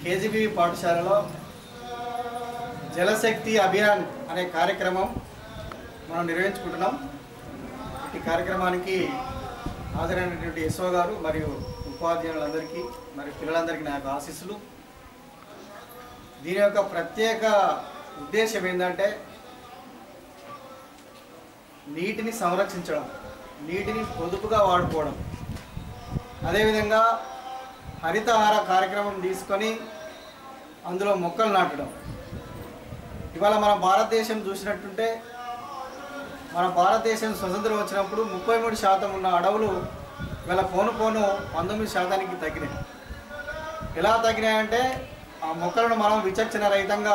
KGB పాఠశాలలో జలశక్తి అభియాన్ అనే కార్యక్రమం మనం నిర్వహించుకుంటున్నాం ఈ కార్యక్రమానికి హాజరైనటువంటి యశో గారు మరియు ఉపాధ్యాయులందరికీ మరియు పిల్లలందరికీ నా యొక్క ఆశీస్సులు దీని యొక్క ప్రత్యేక ఉద్దేశం ఏంటంటే నీటిని సంరక్షించడం నీటిని పొదుపుగా వాడుకోవడం అదేవిధంగా హరితహార కార్యక్రమం తీసుకొని అందులో మొక్కలు నాటడం ఇవాళ మన భారతదేశం చూసినట్టుంటే మన భారతదేశం స్వతంత్రం వచ్చినప్పుడు ముప్పై మూడు శాతం ఉన్న అడవులు ఇవాళ పోను పోను పంతొమ్మిది శాతానికి తగ్గినాయి ఎలా తగ్గినాయంటే ఆ మొక్కలను మనం విచక్షణ రహితంగా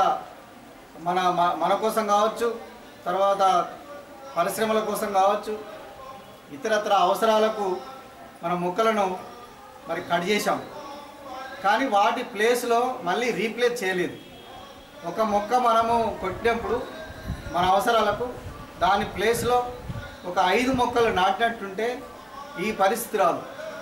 మన మ- మన కోసం కావచ్చు తర్వాత పరిశ్రమల కోసం కావచ్చు ఇతరత్ర అవసరాలకు మన మొక్కలను మరి కట్ చేశాం కానీ వాటి ప్లేస్లో మళ్ళీ రీప్లేస్ చేయలేదు ఒక మొక్క మనము కొట్టినప్పుడు మన అవసరాలకు దాని ప్లేస్లో ఒక ఐదు మొక్కలు నాటినట్టుంటే ఈ పరిస్థితి రాదు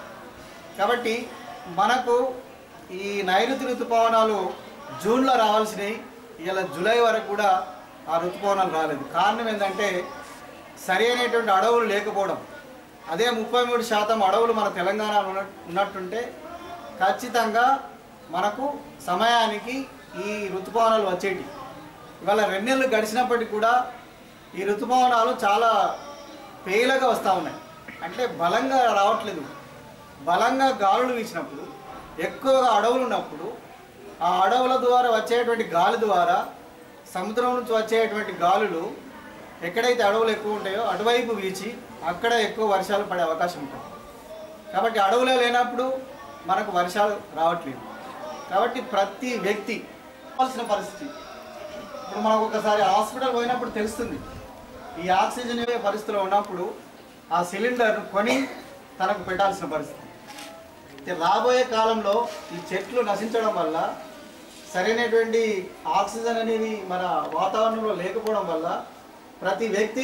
కాబట్టి మనకు ఈ నైరుతి ఋతుపవనాలు జూన్లో రావాల్సినవి ఇలా జూలై వరకు కూడా ఆ ఋతుపవనాలు రాలేదు కారణం ఏంటంటే సరి అయినటువంటి అడవులు లేకపోవడం అదే ముప్పై మూడు శాతం అడవులు మన తెలంగాణలో ఉన్న ఉన్నట్టుంటే ఖచ్చితంగా మనకు సమయానికి ఈ ఋతుపవనాలు వచ్చేటి ఇవాళ రెండు నెలలు గడిచినప్పటికీ కూడా ఈ ఋతుపవనాలు చాలా పేలగా వస్తూ ఉన్నాయి అంటే బలంగా రావట్లేదు బలంగా గాలులు వీచినప్పుడు ఎక్కువగా అడవులు ఉన్నప్పుడు ఆ అడవుల ద్వారా వచ్చేటువంటి గాలి ద్వారా సముద్రం నుంచి వచ్చేటువంటి గాలులు ఎక్కడైతే అడవులు ఎక్కువ ఉంటాయో అటువైపు వీచి అక్కడ ఎక్కువ వర్షాలు పడే అవకాశం ఉంటుంది కాబట్టి అడవులే లేనప్పుడు మనకు వర్షాలు రావట్లేదు కాబట్టి ప్రతి వ్యక్తి కావాల్సిన పరిస్థితి ఇప్పుడు మనకు ఒకసారి హాస్పిటల్ పోయినప్పుడు తెలుస్తుంది ఈ ఆక్సిజన్ ఇవ్వే పరిస్థితిలో ఉన్నప్పుడు ఆ సిలిండర్ కొని తనకు పెట్టాల్సిన పరిస్థితి అయితే రాబోయే కాలంలో ఈ చెట్లు నశించడం వల్ల సరైనటువంటి ఆక్సిజన్ అనేది మన వాతావరణంలో లేకపోవడం వల్ల ప్రతి వ్యక్తి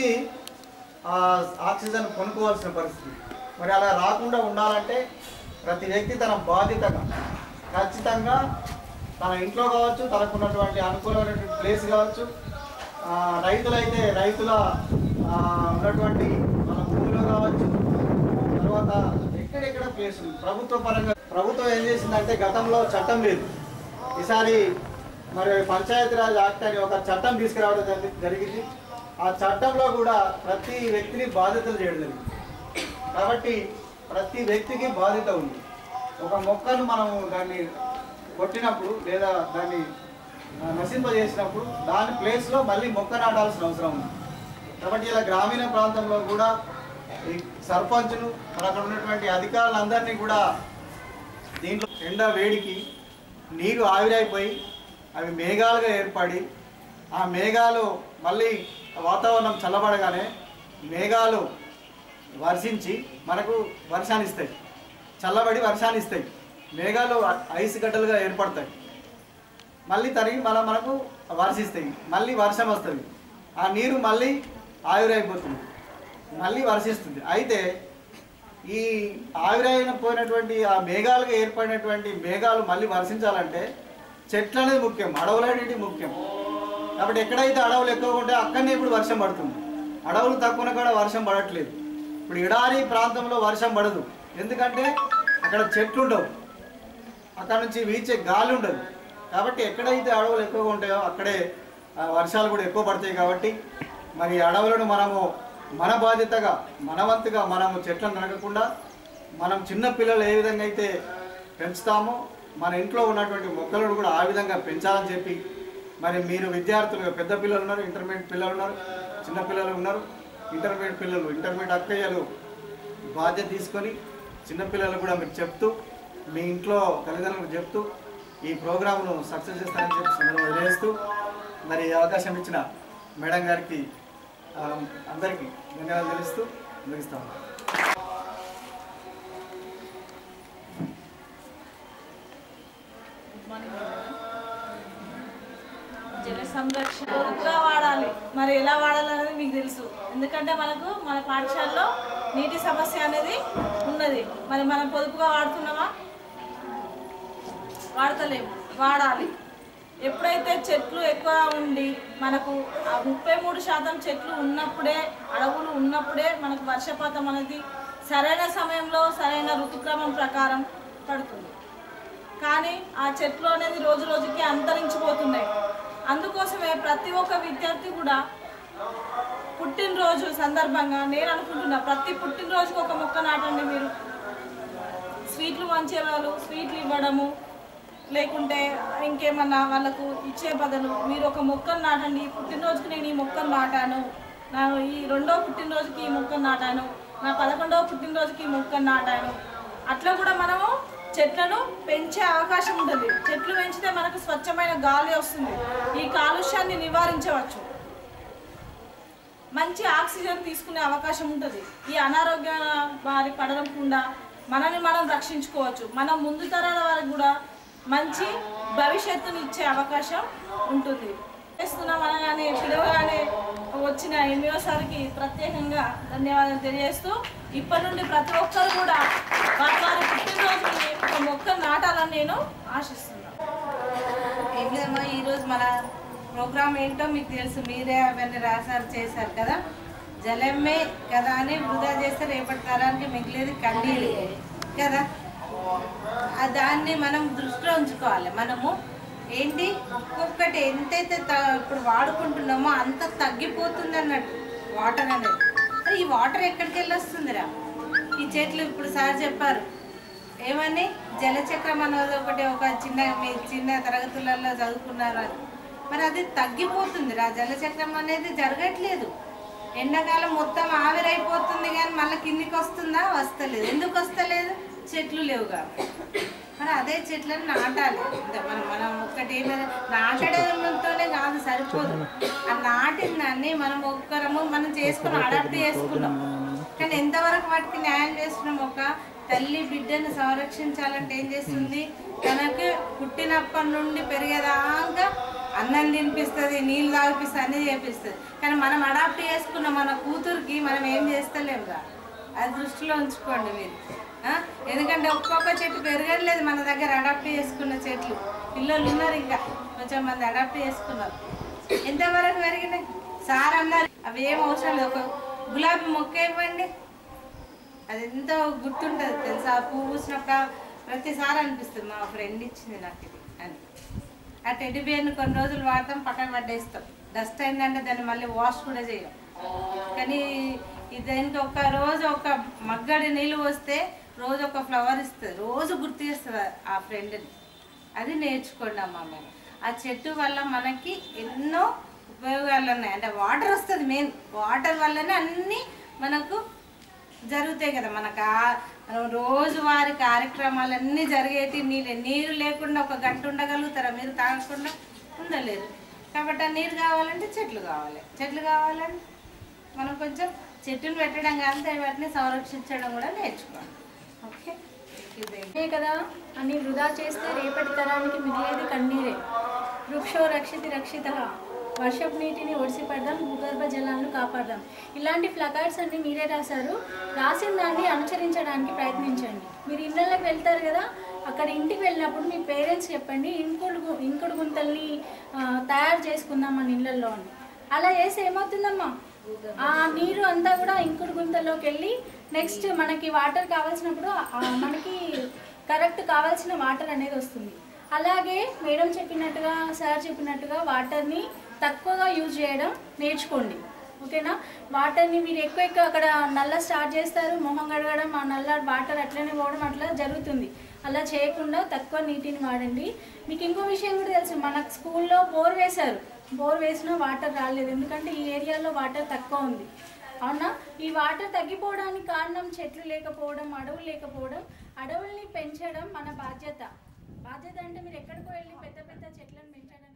ఆ ఆక్సిజన్ కొనుక్కోవాల్సిన పరిస్థితి మరి అలా రాకుండా ఉండాలంటే ప్రతి వ్యక్తి తన బాధ్యతగా ఖచ్చితంగా తన ఇంట్లో కావచ్చు తనకు ఉన్నటువంటి అనుకూలమైనటువంటి ప్లేస్ కావచ్చు ఆ, రైతులైతే రైతుల ఆ, ఉన్నటువంటి మన భూమిలో కావచ్చు తర్వాత ఎక్కడెక్కడ ప్లేస్ ఉంది ప్రభుత్వ పరంగా ప్రభుత్వం ఏం చేసిందంటే గతంలో చట్టం లేదు ఈసారి మరి పంచాయతీరాజ్ యాక్ట్ అని ఒక చట్టం తీసుకురావడం జరిగి- జరిగింది ఆ చట్టంలో కూడా ప్రతి వ్యక్తిని బాధ్యతలు చేయడం జరిగింది కాబట్టి ప్రతి వ్యక్తికి బాధ్యత ఉంది ఒక మొక్కను మనం దాన్ని కొట్టినప్పుడు లేదా దాన్ని ఆ, నశింపజేసినప్పుడు దాని ప్లేస్లో మళ్ళీ మొక్క నాటాల్సిన అవసరం ఉంది కాబట్టి ఇలా గ్రామీణ ప్రాంతంలో కూడా ఈ సర్పంచులు మరి అక్కడ ఉన్నటువంటి అధికారులందరినీ కూడా దీంట్లో ఎండ వేడికి నీరు ఆవిరైపోయి అవి మేఘాలుగా ఏర్పడి ఆ మేఘాలు మళ్ళీ వాతావరణం చల్లబడగానే మేఘాలు వర్షించి మనకు వర్షాన్ని ఇస్తాయి చల్లబడి వర్షాన్ని ఇస్తాయి మేఘాలు ఐస్ గడ్డలుగా ఏర్పడతాయి మళ్ళీ తరిగి మన మనకు వర్షిస్తాయి మళ్ళీ వర్షం వస్తుంది ఆ నీరు మళ్ళీ ఆవిరైపోతుంది మళ్ళీ వర్షిస్తుంది అయితే ఈ ఆవిరైన పోయినటువంటి ఆ మేఘాలుగా ఏర్పడినటువంటి మేఘాలు మళ్ళీ వర్షించాలంటే చెట్లు అనేది ముఖ్యం అడవులు అనేవి ముఖ్యం కాబట్టి ఎక్కడైతే అడవులు ఎక్కువ ఉంటాయో అక్కడనే ఇప్పుడు వర్షం పడుతుంది అడవులు తక్కువ కూడా వర్షం పడట్లేదు ఇప్పుడు ఎడారి ప్రాంతంలో వర్షం పడదు ఎందుకంటే అక్కడ చెట్లు ఉండవు అక్కడ నుంచి వీచే గాలి ఉండదు కాబట్టి ఎక్కడైతే అడవులు ఎక్కువగా ఉంటాయో అక్కడే ఆ, వర్షాలు కూడా ఎక్కువ పడతాయి కాబట్టి మరి అడవులను మనము మన బాధ్యతగా మనవంతుగా మనము చెట్లను నరకకుండా మనం చిన్న పిల్లలు ఏ విధంగా అయితే పెంచుతామో మన ఇంట్లో ఉన్నటువంటి మొక్కలను కూడా ఆ విధంగా పెంచాలని చెప్పి మరి మీరు విద్యార్థులుగా పెద్ద పిల్లలు ఉన్నారు ఇంటర్మీడియట్ పిల్లలు ఉన్నారు చిన్న పిల్లలు ఉన్నారు ఇంటర్మీడియట్ పిల్లలు ఇంటర్మీడియట్ అక్కయ్యలు బాధ్యత తీసుకొని చిన్నపిల్లలు కూడా మీరు చెప్తూ మీ ఇంట్లో తల్లిదండ్రులకు చెప్తూ ఈ ప్రోగ్రామ్ను సక్సెస్ చేస్తారని చెప్పి సందర్భంగా తెలియజేస్తూ మరి ఈ అవకాశం ఇచ్చిన మేడం గారికి ఆ, అందరికీ ధన్యవాదాలు తెలుస్తూ ముగిస్తాము గుడ్ మార్నింగ్ మేడం. జల సంరక్షణ పొదుపుగా వాడాలి మరి ఎలా వాడాలనేది మీకు తెలుసు ఎందుకంటే మనకు మన పాఠశాలలో నీటి సమస్య అనేది ఉన్నది మరి మనం పొదుపుగా వాడుతున్నామా వాడతలేము వాడాలి ఎప్పుడైతే చెట్లు ఎక్కువ ఉండి మనకు ఆ ముప్పై మూడు శాతం చెట్లు ఉన్నప్పుడే అడవులు ఉన్నప్పుడే మనకు వర్షపాతం అనేది సరైన సమయంలో సరైన ఋతుక్రమం ప్రకారం పడుతుంది కానీ ఆ చెట్లు అనేది రోజు రోజుకి అంతరించిపోతున్నాయి అందుకోసమే ప్రతి ఒక్క విద్యార్థి కూడా పుట్టినరోజు సందర్భంగా నేను అనుకుంటున్నా ప్రతి పుట్టినరోజుకి ఒక మొక్క నాటండి మీరు స్వీట్లు పంచే వాళ్ళు స్వీట్లు ఇవ్వడము లేకుంటే ఇంకేమన్నా వాళ్ళకు ఇచ్చే బదులు మీరు ఒక మొక్కను నాటండి పుట్టినరోజుకి నేను ఈ మొక్కను నాటాను నా ఈ రెండో పుట్టినరోజుకి ఈ మొక్కను నాటాను నా పదకొండవ పుట్టినరోజుకి ఈ మొక్కను నాటాను అట్లా కూడా మనము చెట్లను పెంచే అవకాశం ఉంటుంది చెట్లు పెంచితే మనకు స్వచ్ఛమైన గాలి వస్తుంది ఈ కాలుష్యాన్ని నివారించవచ్చు మంచి ఆక్సిజన్ తీసుకునే అవకాశం ఉంటుంది ఈ అనారోగ్య బారి పడకుండా మనల్ని మనం రక్షించుకోవచ్చు మన ముందు తరాల వారికి కూడా మంచి భవిష్యత్తుని ఇచ్చే అవకాశం ఉంటుంది చేస్తున్నాం అనగానే పిలవగానే వచ్చిన ఎంఈఓ సార్కి ప్రత్యేకంగా ధన్యవాదాలు తెలియజేస్తూ ఇప్పటి నుండి ప్రతి ఒక్కరు కూడా వారి వారి పుట్టినరోజుని ఒక మొక్క నాటాలని నేను ఆశిస్తున్నాను ఏం లేదమ్మా ఈరోజు మన ప్రోగ్రామ్ ఏంటో మీకు తెలుసు మీరే అవన్నీ రాశారు చేశారు కదా జలమే కదా అని వృధా చేస్తే రేపటి తరానికి మిగిలేది కన్నీళ్ళు కదా ఆ దాన్ని మనం దృష్టిలో ఉంచుకోవాలి మనము ఏంటి ఒక్కొక్కటి ఎంతైతే త- ఇప్పుడు వాడుకుంటున్నామో అంత తగ్గిపోతుంది అన్నట్టు వాటర్ అనేది అరే ఈ వాటర్ ఎక్కడికి వెళ్ళి వస్తుందిరా ఈ చెట్లు ఇప్పుడు సార్ చెప్పారు ఏమని జలచక్రం అనేది ఒకటి ఒక చిన్న మీ చిన్న తరగతులలో చదువుకున్నారు అని మరి అది తగ్గిపోతుంది రా జలచక్రం అనేది జరగట్లేదు ఎండాకాలం మొత్తం ఆవిరైపోతుంది కానీ మళ్ళీ కిందికి వస్తుందా వస్తలేదు ఎందుకు వస్తలేదు చెట్లు లేవు కాబట్టి మరి అదే చెట్లను నాటాలి అంటే మనం మనం ఒక్కటి ఏమైనా నాటడంతోనే కాదు సరిపోదు ఆ నాటిన దాన్ని మనం ఒక్కరము మనం చేసుకున్నాం అడాప్ట్ చేసుకున్నాం కానీ ఎంతవరకు వాటికి న్యాయం చేస్తున్నాం ఒక తల్లి బిడ్డను సంరక్షించాలంటే ఏం చేస్తుంది తనకు పుట్టినప్పటి నుండి పెరిగేదాకా అన్నం తినిపిస్తుంది నీళ్ళు తాగిపిస్తుంది అన్నీ చేపిస్తుంది కానీ మనం అడాప్ట్ చేసుకున్న మన కూతురికి మనం ఏం చేస్తలేముగా అది దృష్టిలో ఉంచుకోండి మీరు ఆ? ఎందుకంటే ఒక్కొక్క చెట్టు పెరగట్లేదు మన దగ్గర అడాప్ట్ చేసుకున్న చెట్లు పిల్లలు ఉన్నారు ఇంకా కొంచెం మంది అడాప్ట్ చేసుకున్నారు ఎంతవరకు పెరిగినాయి సార్ అన్నారు అవి ఏం అవసరం లేదు ఒక గులాబీ మొక్క ఇవ్వండి అది ఎంతో గుర్తుంటుంది తెలుసా ఆ పువ్వు పూసినప్పుడు ప్రతిసారి అనిపిస్తుంది మా ఫ్రెండ్ ఇచ్చింది నాకు ఇది అని ఆ టెడ్డి బియర్ని కొన్ని రోజులు వాడతాం పక్కన పట్టేస్తాం డస్ట్ అయిందంటే దాన్ని మళ్ళీ వాష్ కూడా చేయం కానీ ఇది దానికి ఒక రోజు ఒక మగ్గడి నీళ్ళు వస్తే రోజు ఒక ఫ్లవర్ ఇస్తుంది రోజు గుర్తు చేస్తుంది ఆ ఫ్రెండ్ని అది నేర్చుకోండి అమ్మ మేము ఆ చెట్టు వల్ల మనకి ఎన్నో ఉపయోగాలు ఉన్నాయి అంటే వాటర్ వస్తుంది మెయిన్ వాటర్ వల్లనే అన్నీ మనకు జరుగుతాయి కదా మనకు ఆ- మనం రోజువారి కార్యక్రమాలన్నీ జరిగేటి నీళ్ళు నీరు లేకుండా ఒక గంట ఉండగలుగుతారా మీరు తాగకుండా ఉండలేరు కాబట్టి ఆ నీరు కావాలంటే చెట్లు కావాలి చెట్లు కావాలంటే మనం కొంచెం చెట్టులు పెట్టడం కాదు వాటిని సంరక్షించడం కూడా నేర్చుకోవాలి ఓకే ఇదే అంతే కదా అని వృధా చేస్తే రేపటి తరానికి మిగిలేది కన్నీరే వృక్షో రక్షితి రక్షిత వర్షపు నీటిని ఒడిసిపడదాం భూగర్భ జలాలను కాపాడదాం ఇలాంటి ఫ్లకార్డ్స్ అన్ని మీరే రాశారు రాసిన దాన్ని అనుసరించడానికి ప్రయత్నించండి మీరు ఇళ్ళకి వెళ్తారు కదా అక్కడ ఇంటికి వెళ్ళినప్పుడు మీ పేరెంట్స్ చెప్పండి ఇంకుడు గు- ఇంకుడు గుంతల్ని ఆ, తయారు చేసుకుందాం మన ఇళ్ళల్లో అని అలా చేస్తే ఏమవుతుందమ్మా ఆ నీరు అంతా కూడా ఇంకుడు గుంతలోకి వెళ్ళి నెక్స్ట్ మనకి వాటర్ కావాల్సినప్పుడు ఆ మనకి కరెక్ట్ కావాల్సిన వాటర్ అనేది వస్తుంది అలాగే మేడం చెప్పినట్టుగా సార్ చెప్పినట్టుగా వాటర్ని తక్కువగా యూజ్ చేయడం నేర్చుకోండి ఓకేనా వాటర్ని మీరు ఎక్కువ ఎక్కువ అక్కడ నల్ల స్టార్ట్ చేస్తారు మొహం కడగడం ఆ నల్ల వాటర్ అట్లనే పోవడం అట్లా జరుగుతుంది అలా చేయకుండా తక్కువ నీటిని వాడండి మీకు ఇంకో విషయం కూడా తెలుసు మన స్కూల్లో బోర్ వేశారు బోర్ వేసినా వాటర్ రాలేదు ఎందుకంటే ఈ ఏరియాలో వాటర్ తక్కువ ఉంది అవునా ఈ వాటర్ తగ్గిపోవడానికి కారణం చెట్లు లేకపోవడం అడవులు లేకపోవడం అడవుల్ని పెంచడం మన బాధ్యత బాధ్యత అంటే మీరు ఎక్కడికో వెళ్ళి పెద్ద పెద్ద చెట్లను పెంచడం